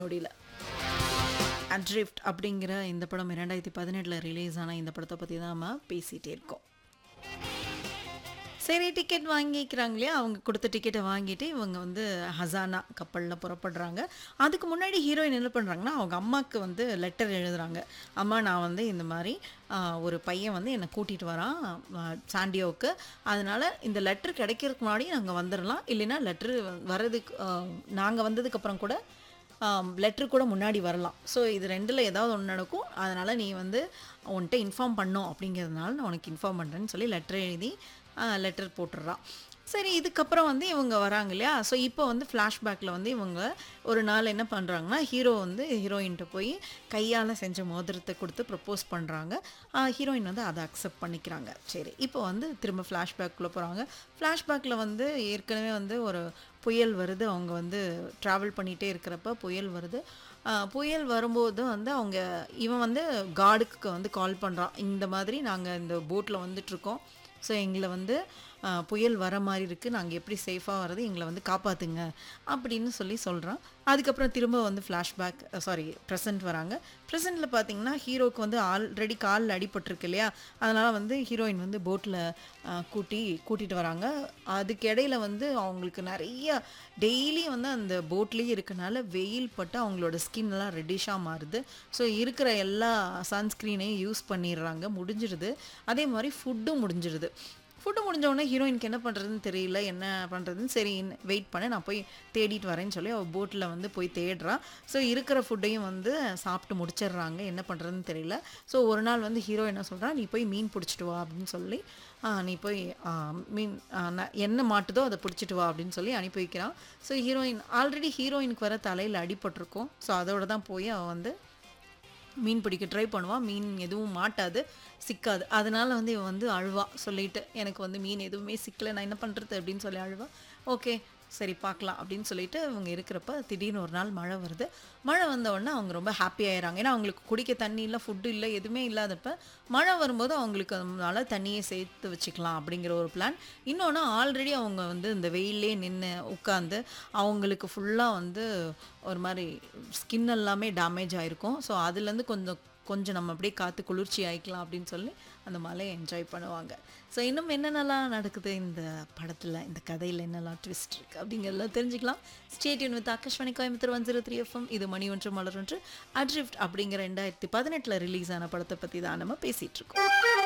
நொடியில் அட்ரிஃப்ட் அப்படிங்கிற இந்த படம் இரண்டாயிரத்தி பதினெட்டில் ரிலீஸ் ஆன இந்த படத்தை பற்றி தான் நம்ம பேசிகிட்டே இருக்கோம் சரி டிக்கெட் வாங்கிக்கிறாங்க இல்லையா அவங்க கொடுத்த டிக்கெட்டை வாங்கிட்டு இவங்க வந்து ஹசானா கப்பலில் புறப்படுறாங்க அதுக்கு முன்னாடி ஹீரோயின் என்ன பண்ணுறாங்கன்னா அவங்க அம்மாவுக்கு வந்து லெட்டர் எழுதுறாங்க அம்மா நான் வந்து இந்த மாதிரி ஆ, ஒரு பையன் வந்து என்னை கூட்டிகிட்டு வரான் ஆ, சாண்டியோவுக்கு அதனால் இந்த லெட்டர் கிடைக்கிறதுக்கு முன்னாடி நாங்கள் வந்துடலாம் இல்லைன்னா லெட்ரு வர்றதுக்கு நாங்கள் வந்ததுக்கப்புறம் கூட லெட்ரு கூட முன்னாடி வரலாம் ஸோ இது ரெண்டில் ஏதாவது ஒன்று நடக்கும் அதனால் நீ வந்து உன்கிட்ட இன்ஃபார்ம் பண்ணோம் அப்படிங்கிறதுனால நான் உனக்கு இன்ஃபார்ம் பண்ணுறேன்னு சொல்லி லெட்டர் எழுதி லெட்டர் போட்டுடுறான் சரி இதுக்கப்புறம் வந்து இவங்க வராங்க இல்லையா ஸோ இப்போ வந்து ஃப்ளாஷ்பேக்கில் வந்து இவங்க ஒரு நாள் என்ன பண்ணுறாங்கன்னா ஹீரோ வந்து ஹீரோயின்கிட்ட போய் கையால் செஞ்ச மோதிரத்தை கொடுத்து ப்ரப்போஸ் பண்ணுறாங்க ஹீரோயின் வந்து அதை அக்செப்ட் பண்ணிக்கிறாங்க சரி இப்போ வந்து திரும்ப ஃப்ளாஷ்பேக்குள்ளே போகிறாங்க ஃப்ளாஷ்பேக்கில் வந்து ஏற்கனவே வந்து ஒரு புயல் வருது அவங்க வந்து ட்ராவல் பண்ணிகிட்டே இருக்கிறப்ப புயல் வருது ஆஹ் புயல் வரும்போது வந்து அவங்க இவன் வந்து காடுக்கு வந்து கால் பண்ணுறான் இந்த மாதிரி நாங்கள் இந்த போட்டில் வந்துட்ருக்கோம் ஸோ எங்களை வந்து ஆஹ், புயல் வர மாதிரி இருக்குது நாங்கள் எப்படி சேஃபாக வர்றது எங்களை வந்து காப்பாற்றுங்க அப்படின்னு சொல்லி சொல்கிறான் அதுக்கப்புறம் திரும்ப வந்து ஃப்ளாஷ்பேக் சாரி ப்ரெசன்ட் வராங்க ப்ரெசென்ட்டில் பார்த்தீங்கன்னா ஹீரோக்கு வந்து ஆல்ரெடி காலில் அடிபட்டிருக்கு இல்லையா அதனால் வந்து ஹீரோயின் வந்து போட்டில் கூட்டி கூட்டிகிட்டு வராங்க அதுக்கு இடையில வந்து அவங்களுக்கு நிறைய டெய்லி வந்து அந்த போட்லேயே இருக்கனால வெயில் பட்டு அவங்களோட ஸ்கின்லாம் ரெட்டிஷாக மாறுது ஸோ இருக்கிற எல்லா சன்ஸ்க்ரீனையும் யூஸ் பண்ணிடுறாங்க முடிஞ்சிடுது அதே மாதிரி ஃபுட்டும் முடிஞ்சிடுது ஃபுட்டு முடிஞ்ச உடனே ஹீரோயினுக்கு என்ன பண்ணுறதுன்னு தெரியல என்ன பண்ணுறதுன்னு சரி வெயிட் பண்ண நான் போய் தேடிட்டு வரேன்னு சொல்லி அவள் போட்டில் வந்து போய் தேடுறா ஸோ இருக்கிற ஃபுட்டையும் வந்து சாப்பிட்டு முடிச்சிடுறாங்க என்ன பண்ணுறதுன்னு தெரியல ஸோ ஒரு நாள் வந்து ஹீரோ என்ன சொல்கிறா நீ போய் மீன் பிடிச்சிட்டு வா அப்படின்னு சொல்லி "ஆ, நீ போய் ஆ, மீன் ஆ, ந- என்ன மாட்டுதோ அதை பிடிச்சிட்டு வா அப்படின்னு சொல்லி அனுப்பி வைக்கிறான் ஸோ ஹீரோயின் ஆல்ரெடி ஹீரோயினுக்கு வர தலையில் அடிபட்டிருக்கும் ஸோ அதோட தான் போய் அவள் வந்து மீன் பிடிக்க ட்ரை பண்ணுவான் மீன் எதுவும் மாட்டாது சிக்காது அதனால வந்து இவன் வந்து அழுவா சொல்லிட்டு எனக்கு வந்து மீன் எதுவுமே சிக்கல நான் என்ன பண்ணுறது அப்படின்னு சொல்லி அழுவா ஓகே சரி பார்க்கலாம் அப்படின்னு சொல்லிட்டு இவங்க இருக்கிறப்ப திடீர்னு ஒரு நாள் மழை வருது மழை வந்த உடனே அவங்க ரொம்ப ஹாப்பி ஆயிடுறாங்க ஏன்னா அவங்களுக்கு குடிக்க தண்ணி இல்லை ஃபுட்டு இல்லை எதுவுமே இல்லாதப்ப மழை வரும்போது அவங்களுக்கு அதனால தண்ணியை சேர்த்து வச்சுக்கலாம் அப்படிங்கிற ஒரு பிளான் இன்னொன்று ஆல்ரெடி அவங்க வந்து இந்த வெயிலே நின்று உட்காந்து அவங்களுக்கு ஃபுல்லாக வந்து ஒரு மாதிரி ஸ்கின் எல்லாமே டேமேஜ் ஆயிருக்கும் ஸோ அதுலேருந்து கொஞ்சம் கொஞ்சம் நம்ம அப்படியே காற்று குளிர்ச்சி ஆயிக்கலாம் அப்படின்னு சொல்லி அந்த மலையை என்ஜாய் பண்ணுவாங்க ஸோ இன்னும் என்னென்னலாம் நடக்குது இந்த படத்தில் இந்த கதையில் என்னெல்லாம் ட்விஸ்ட் இருக்குது அப்படிங்கிறதெல்லாம் தெரிஞ்சுக்கலாம் stay tuned with Akashvani Coimbatore one zero three FM இது மணி ஒன்று மலர் ஒன்று அட்ரிஃப்ட் அப்படிங்கிற ரெண்டாயிரத்தி பதினெட்டில் ரிலீஸ் ஆன படத்தை பற்றி தான் நம்ம பேசிகிட்டு இருக்கோம்